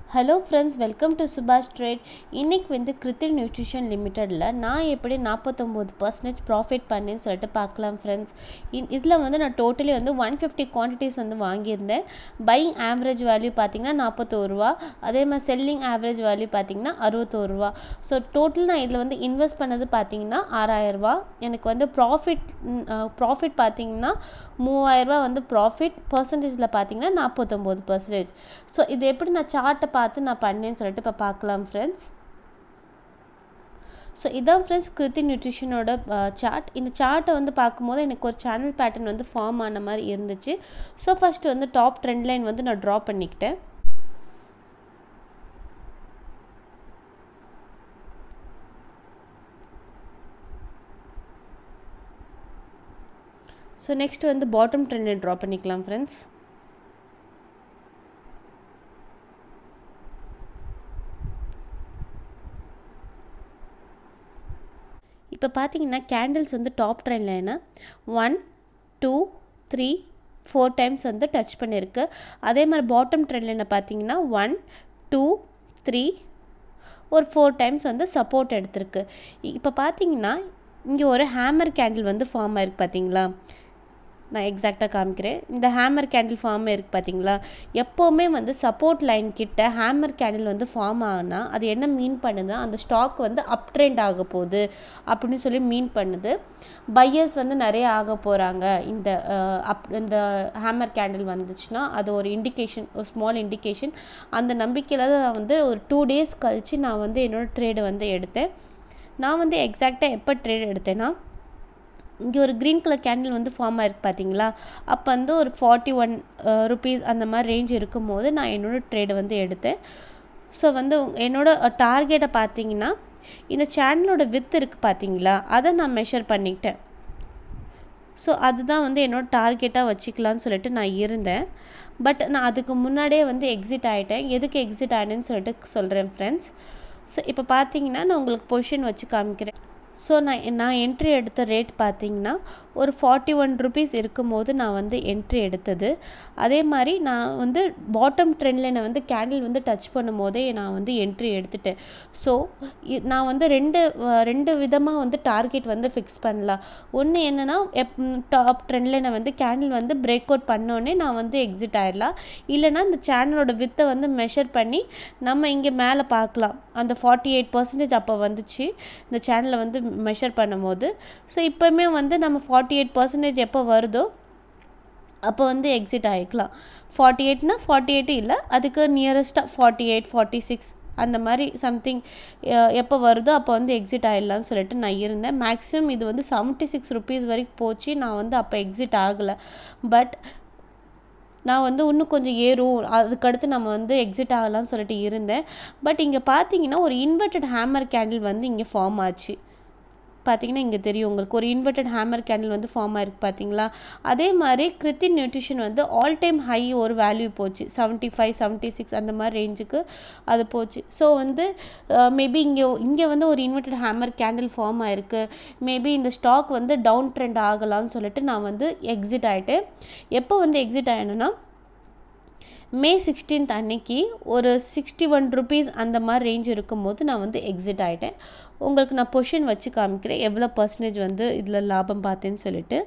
hello friends welcome to Subash trade இன்றைக்கி வந்து Hrithik nutrition லிமிட்டடில் நான் எப்படி நாற்பத்தொம்போது பர்சன்டேஜ் ப்ராஃபிட் பண்ணேன்னு சொல்லிட்டு பார்க்கலாம் ஃப்ரெண்ட்ஸ் இன் இதில் வந்து நான் டோட்டலி வந்து ஒன் ஃபிஃப்டி குவான்டிட்டிஸ் வந்து வாங்கியிருந்தேன் பையிங் ஆவரேஜ் வேல்யூ பார்த்திங்கன்னா நாற்பத்தோரு ரூபா அதே மாதிரி செல்லிங் ஆவரேஜ் வேல்யூ பார்த்திங்கன்னா அறுபத்தோரு ரூபா ஸோ டோட்டல் நான் இதில் வந்து இன்வெஸ்ட் பண்ணது பார்த்திங்கன்னா ஆறாயிரரூபா எனக்கு வந்து ப்ராஃபிட் ப்ராஃபிட் பார்த்திங்கன்னா மூவாயிரரூபா வந்து ப்ராஃபிட் பர்சன்டேஜில் பார்த்திங்கன்னா நாற்பத்தொம்போது பர்சன்டேஜ் ஸோ இது எப்படி நான் சார்ட்டை பார்த்து நான் பண்ணேன்னு சொல்லிட்டு இப்போ பார்க்கலாம் ஃப்ரெண்ட்ஸ் ஸோ இதான் ஃப்ரெண்ட்ஸ் கிருத்தி நியூட்ரிஷனோட சார்ட் இந்த சார்ட்டை வந்து பார்க்கும்போது எனக்கு ஒரு சேனல் பேட்டர்ன் வந்து ஃபார்ம் ஆன மாதிரி இருந்துச்சு ஸோ ஃபஸ்ட்டு வந்து டாப் ட்ரெண்ட் லைன் வந்து நான் ட்ரா பண்ணிக்கிட்டேன் ஸோ நெக்ஸ்ட் வந்து பாட்டம் ட்ரெண்ட் லைன் ட்ரா பண்ணிக்கலாம் ஃப்ரெண்ட்ஸ் இப்போ பார்த்தீங்கன்னா கேண்டில்ஸ் வந்து டாப் ட்ரெண்ட் லைனை one two three four times வந்து டச் பண்ணியிருக்கு அதே மாதிரி பாட்டம் ட்ரெண்ட் லைனை பார்த்தீங்கன்னா ஒன் டூ த்ரீ ஒரு ஃபோர் டைம்ஸ் வந்து சப்போர்ட் எடுத்திருக்கு இப்போ பார்த்தீங்கன்னா இங்கே ஒரு ஹேமர் கேண்டில் வந்து ஃபார்ம் ஆயிருக்கு பார்த்தீங்களா நான் எக்ஸாக்டாக காமிக்கிறேன் இந்த ஹேமர் கேண்டில் ஃபார்ம் இருக்குது பார்த்தீங்களா எப்போவுமே வந்து சப்போர்ட் லைன் கிட்ட ஹேமர் கேண்டில் வந்து ஃபார்ம் ஆகுனா அது என்ன மீன் பண்ணுது அந்த ஸ்டாக் வந்து அப் ட்ரெண்ட் ஆக போகுது அப்படின்னு சொல்லி மீன் பண்ணுது பையர்ஸ் வந்து நிறைய ஆக போகிறாங்க இந்த அப் இந்த ஹேமர் கேண்டில் வந்துச்சுன்னா அது ஒரு இண்டிகேஷன் ஒரு ஸ்மால் இண்டிகேஷன் அந்த நம்பிக்கையில் தான் நான் வந்து ஒரு டூ டேஸ் கழித்து நான் வந்து என்னோடய ட்ரேடை வந்து எடுத்தேன் நான் வந்து எக்ஸாக்டாக எப்போ ட்ரேட் எடுத்தேன்னா இங்கே ஒரு க்ரீன் கலர் கேண்டில் வந்து ஃபார்ம் ஆயிருக்கு பார்த்தீங்களா அப்போ வந்து ஒரு ஃபார்ட்டி ஒன் ருபீஸ் அந்த மாதிரி ரேஞ்ச் இருக்கும் போது நான் என்னோடய ட்ரேடை வந்து எடுத்தேன் ஸோ வந்து என்னோடய டார்கெட்டை பார்த்தீங்கன்னா இந்த சேனலோட வித் இருக்குது பார்த்தீங்களா அதை நான் மெஷர் பண்ணிக்கிட்டேன் ஸோ அதுதான் வந்து என்னோடய டார்கெட்டாக வச்சுக்கலான்னு சொல்லிட்டு நான் இருந்தேன் பட் நான் அதுக்கு முன்னாடியே வந்து எக்ஸிட் ஆகிட்டேன் எதுக்கு எக்ஸிட் ஆனேன்னு சொல்லிட்டு சொல்கிறேன் ஃப்ரெண்ட்ஸ் ஸோ இப்போ பார்த்தீங்கன்னா நான் உங்களுக்கு பொசிஷன் வச்சு காமிக்கிறேன் ஸோ நான் நான் என்ட்ரி எடுத்த ரேட் பார்த்தீங்கன்னா ஒரு ஃபார்ட்டி ஒன் ருபீஸ் இருக்கும்போது நான் வந்து என்ட்ரி எடுத்தது அதே மாதிரி நான் வந்து பாட்டம் ட்ரெண்டில் நான் வந்து கேண்டில் வந்து டச் பண்ணும்போதே நான் வந்து என்ட்ரி எடுத்துட்டேன் ஸோ நான் வந்து ரெண்டு ரெண்டு விதமாக வந்து டார்கெட் வந்து ஃபிக்ஸ் பண்ணலாம் ஒன்று என்னென்னா எப் டாப் ட்ரெண்டில் நான் வந்து கேண்டில் வந்து பிரேக் அவுட் பண்ணோடனே நான் வந்து எக்ஸிட் ஆகிடலாம் இல்லைனா இந்த சேனலோட வித்தை வந்து மெஷர் பண்ணி நம்ம இங்கே மேலே பார்க்கலாம் அந்த ஃபார்ட்டி எயிட் பர்சன்டேஜ் அப்போ வந்துச்சு இந்த சேனலை வந்து மெஷர் பண்ணும்போது ஸோ இப்போவுமே வந்து நம்ம ஃபார்ட்டி எயிட் பர்சன்டேஜ் எப்போ வருதோ அப்போ வந்து எக்ஸிட் ஆகிக்கலாம் ஃபார்ட்டி எயிட்னா ஃபார்ட்டி எயிட் இல்லை அதுக்கு நியரஸ்ட்டாக ஃபார்ட்டி எயிட் ஃபார்ட்டி சிக்ஸ் அந்த மாதிரி சம்திங் எப்போ வருதோ அப்போ வந்து எக்ஸிட் ஆகிடலான்னு சொல்லிட்டு நான் இருந்தேன் மேக்ஸிமம் இது வந்து செவன்ட்டி சிக்ஸ் ருபீஸ் வரைக்கும் போச்சு நான் வந்து அப்போ எக்ஸிட் ஆகலை பட் நான் வந்து இன்னும் கொஞ்சம் ஏறும் அதுக்கடுத்து நம்ம வந்து எக்ஸிட் ஆகலாம்னு சொல்லிட்டு இருந்தேன் பட் இங்கே பார்த்தீங்கன்னா ஒரு இன்வெர்டட் ஹேமர் கேண்டில் வந்து இங்கே ஃபார்ம் ஆச்சு பார்த்தீங்கன்னா இங்கே தெரியும் உங்களுக்கு ஒரு இன்வெர்டட் ஹேமர் கேண்டில் வந்து ஃபார்ம் ஆயிருக்கு பார்த்தீங்களா அதே மாதிரி கிருத்தி நியூட்ரிஷன் வந்து ஆல் டைம் ஹை ஒரு வேல்யூ போச்சு செவன்ட்டி ஃபைவ் செவன்ட்டி சிக்ஸ் அந்த மாதிரி ரேஞ்சுக்கு அது போச்சு ஸோ வந்து மேபி இங்கே இங்கே வந்து ஒரு இன்வெர்டட் ஹேமர் கேண்டில் ஃபார்ம் ஆயிருக்கு மேபி இந்த ஸ்டாக் வந்து டவுன் ட்ரெண்ட் ஆகலாம்னு சொல்லிட்டு நான் வந்து எக்ஸிட் ஆகிட்டேன் எப்போ வந்து எக்ஸிட் ஆகினேன்னா மே சிக்ஸ்டீன்த் அன்னைக்கு ஒரு சிக்ஸ்டி ஒன் ருபீஸ் அந்த மாதிரி ரேஞ்ச் இருக்கும்போது நான் வந்து எக்ஸிட் ஆகிட்டேன் உங்களுக்கு நான் பொசிஷன் வச்சு காமிக்கிறேன் எவ்வளோ பர்சன்டேஜ் வந்து இதில் லாபம் பார்த்தேன்னு சொல்லிட்டு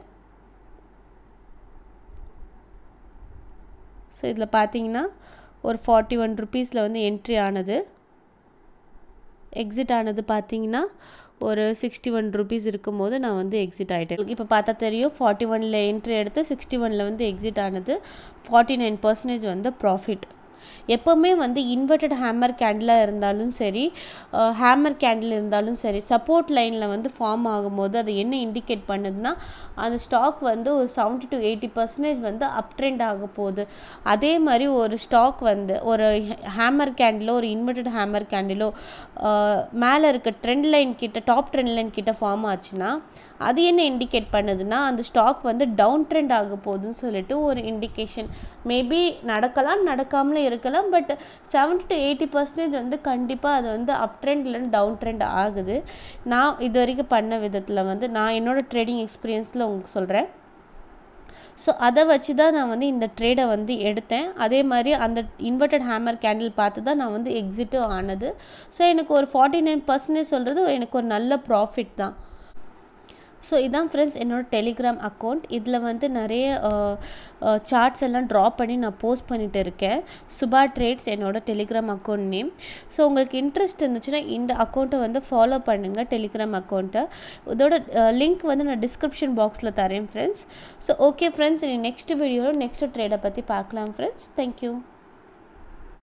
ஸோ இதில் பார்த்தீங்கன்னா ஒரு ஃபார்ட்டி ஒன் ருபீஸில் வந்து என்ட்ரி ஆனது எக்ஸிட் ஆனது பார்த்தீங்கன்னா ஒரு சிக்ஸ்டி ஒன் ருபீஸ் இருக்கும்போது நான் வந்து எக்ஸிட் ஆகிட்டேன் இப்போ பார்த்தா தெரியும் ஃபார்ட்டி ஒனில் என்ட்ரி எடுத்து சிக்ஸ்டி ஒனில் வந்து எக்ஸிட் ஆனது ஃபார்ட்டி நைன் பர்சன்டேஜ் வந்து ப்ராஃபிட் எப்போவுமே வந்து இன்வெர்டட் ஹேமர் கேண்டிலாக இருந்தாலும் சரி ஹேமர் கேண்டில் இருந்தாலும் சரி சப்போர்ட் லைனில் வந்து ஃபார்ம் ஆகும்போது அது என்ன இண்டிகேட் பண்ணுதுன்னா அந்த ஸ்டாக் வந்து ஒரு செவன்ட்டி டு எயிட்டி பர்சன்டேஜ் வந்து அப் ட்ரெண்ட் ஆக போகுது அதே மாதிரி ஒரு ஸ்டாக் வந்து ஒரு ஹேமர் கேண்டிலோ ஒரு இன்வெர்டட் ஹேமர் கேண்டிலோ மேலே இருக்க ட்ரெண்ட் லைன் கிட்ட டாப் ட்ரெண்ட் லைன் கிட்ட ஃபார்ம் ஆச்சுன்னா அது என்ன இண்டிகேட் பண்ணுதுன்னா அந்த ஸ்டாக் வந்து டவுன் ட்ரெண்ட் ஆக போகுதுன்னு சொல்லிட்டு ஒரு இண்டிகேஷன் மேபி நடக்கலாம் நடக்காமலே இருக்கலாம் but seventy to eighty percentage வந்து கண்டிப்பாக அது வந்து அப் ட்ரெண்ட் இல்லைன்னு டவுன் ட்ரெண்ட் ஆகுது நான் இது வரைக்கும் பண்ண விதத்தில் வந்து நான் என்னோடய ட்ரேடிங் எக்ஸ்பீரியன்ஸில் உங்களுக்கு சொல்கிறேன் ஸோ அதை வச்சு தான் நான் வந்து இந்த ட்ரேடை வந்து எடுத்தேன் அதே மாதிரி அந்த இன்வெர்டட் ஹேமர் கேண்டில் பார்த்து தான் நான் வந்து எக்ஸிட்டும் ஆனது ஸோ எனக்கு ஒரு ஃபார்ட்டி நைன் பர்சன்டேஜ் சொல்கிறது எனக்கு ஒரு நல்ல ப்ராஃபிட் தான் ஸோ இதான் ஃப்ரெண்ட்ஸ் என்னோடய டெலிகிராம் அக்கௌண்ட் இதில் வந்து நிறைய சார்ட்ஸ் எல்லாம் ட்ரா பண்ணி நான் போஸ்ட் பண்ணிட்டு இருக்கேன் சுபா ட்ரேட்ஸ் என்னோடய டெலிகிராம் அக்கௌண்ட் நேம் ஸோ உங்களுக்கு இன்ட்ரெஸ்ட் இருந்துச்சுன்னா இந்த அக்கௌண்ட்டை வந்து ஃபாலோ பண்ணுங்கள் டெலிகிராம் அக்கௌண்ட்டை இதோட லிங்க் வந்து நான் டிஸ்கிரிப்ஷன் பாக்ஸில் தரேன் friends so okay friends next வீடியோவில் நெக்ஸ்ட் ட்ரேடை பற்றி பார்க்கலாம் ஃப்ரெண்ட்ஸ் தேங்க்யூ